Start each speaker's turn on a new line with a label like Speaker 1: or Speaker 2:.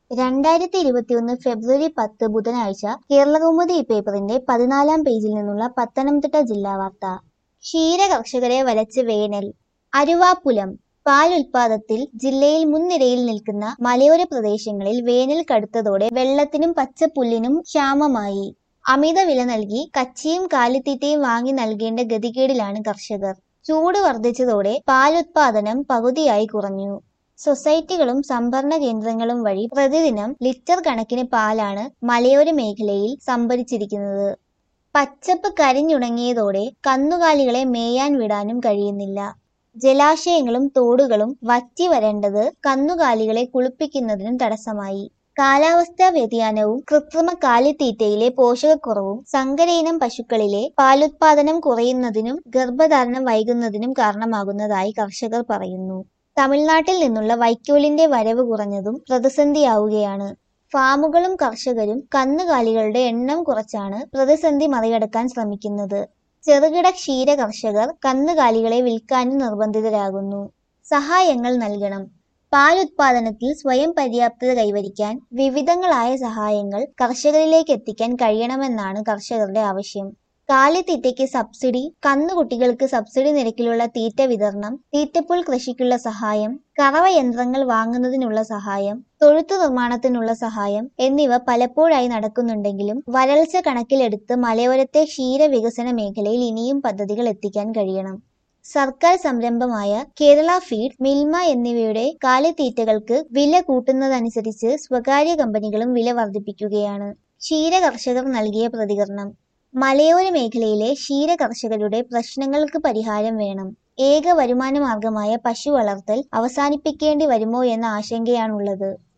Speaker 1: രണ്ടായിരത്തി ഇരുപത്തിയൊന്ന് ഫെബ്രുവരി പത്ത് ബുധനാഴ്ച കേരളകൗമുദി പേപ്പറിന്റെ പതിനാലാം പേജിൽ നിന്നുള്ള പത്തനംതിട്ട ജില്ലാ വാർത്ത ക്ഷീര കർഷകരെ വലച്ച് വേനൽ അരുവാപ്പുലം പാൽ ഉൽപാദത്തിൽ ജില്ലയിൽ മുൻനിരയിൽ നിൽക്കുന്ന മലയോര പ്രദേശങ്ങളിൽ വേനൽ കടുത്തതോടെ വെള്ളത്തിനും പച്ചപ്പുല്ലിനും ക്ഷാമമായി അമിത വില നൽകി കച്ചിയും കാലിത്തീറ്റയും വാങ്ങി നൽകേണ്ട ഗതികേടിലാണ് കർഷകർ ചൂട് വർദ്ധിച്ചതോടെ പാലുത്പാദനം പകുതിയായി കുറഞ്ഞു സൊസൈറ്റികളും സംഭരണ കേന്ദ്രങ്ങളും വഴി പ്രതിദിനം ലിറ്റർ കണക്കിന് പാലാണ് മലയോര മേഖലയിൽ സംഭരിച്ചിരിക്കുന്നത് പച്ചപ്പ് കരിഞ്ഞുണങ്ങിയതോടെ കന്നുകാലികളെ മേയാൻ വിടാനും കഴിയുന്നില്ല ജലാശയങ്ങളും തോടുകളും വറ്റി വരേണ്ടത് കന്നുകാലികളെ കുളിപ്പിക്കുന്നതിനും തടസ്സമായി കാലാവസ്ഥാ വ്യതിയാനവും കൃത്രിമ കാലിത്തീറ്റയിലെ പോഷകക്കുറവും സങ്കരയിനം പശുക്കളിലെ പാലുത്പാദനം കുറയുന്നതിനും ഗർഭധാരണം വൈകുന്നതിനും കാരണമാകുന്നതായി കർഷകർ പറയുന്നു തമിഴ്നാട്ടിൽ നിന്നുള്ള വൈക്കോലിന്റെ വരവ് കുറഞ്ഞതും പ്രതിസന്ധിയാവുകയാണ് ഫാമുകളും കർഷകരും കന്നുകാലികളുടെ എണ്ണം കുറച്ചാണ് പ്രതിസന്ധി മറികടക്കാൻ ശ്രമിക്കുന്നത് ചെറുകിട ക്ഷീര കർഷകർ കന്നുകാലികളെ വിൽക്കാനും നിർബന്ധിതരാകുന്നു സഹായങ്ങൾ നൽകണം പാലുത്പാദനത്തിൽ സ്വയം പര്യാപ്തത കൈവരിക്കാൻ വിവിധങ്ങളായ സഹായങ്ങൾ കർഷകരിലേക്ക് എത്തിക്കാൻ കഴിയണമെന്നാണ് കർഷകരുടെ ആവശ്യം കാലിത്തീറ്റയ്ക്ക് സബ്സിഡി കന്നുകുട്ടികൾക്ക് സബ്സിഡി നിരക്കിലുള്ള തീറ്റ വിതരണം തീറ്റപ്പുൽ കൃഷിക്കുള്ള സഹായം കറവ യന്ത്രങ്ങൾ വാങ്ങുന്നതിനുള്ള സഹായം തൊഴുത്തു നിർമ്മാണത്തിനുള്ള സഹായം എന്നിവ പലപ്പോഴായി നടക്കുന്നുണ്ടെങ്കിലും വരൾച്ച കണക്കിലെടുത്ത് മലയോരത്തെ ക്ഷീര വികസന മേഖലയിൽ ഇനിയും പദ്ധതികൾ എത്തിക്കാൻ കഴിയണം സർക്കാർ സംരംഭമായ കേരള ഫീഡ് മിൽമ എന്നിവയുടെ കാലിത്തീറ്റകൾക്ക് വില കൂട്ടുന്നതനുസരിച്ച് സ്വകാര്യ കമ്പനികളും വില വർദ്ധിപ്പിക്കുകയാണ് ക്ഷീര കർഷകർ നൽകിയ പ്രതികരണം മലയോര മേഖലയിലെ ക്ഷീര കർഷകരുടെ പ്രശ്നങ്ങൾക്ക് പരിഹാരം വേണം ഏക വരുമാന മാർഗമായ പശു വളർത്തൽ അവസാനിപ്പിക്കേണ്ടി വരുമോ എന്ന ആശങ്കയാണുള്ളത്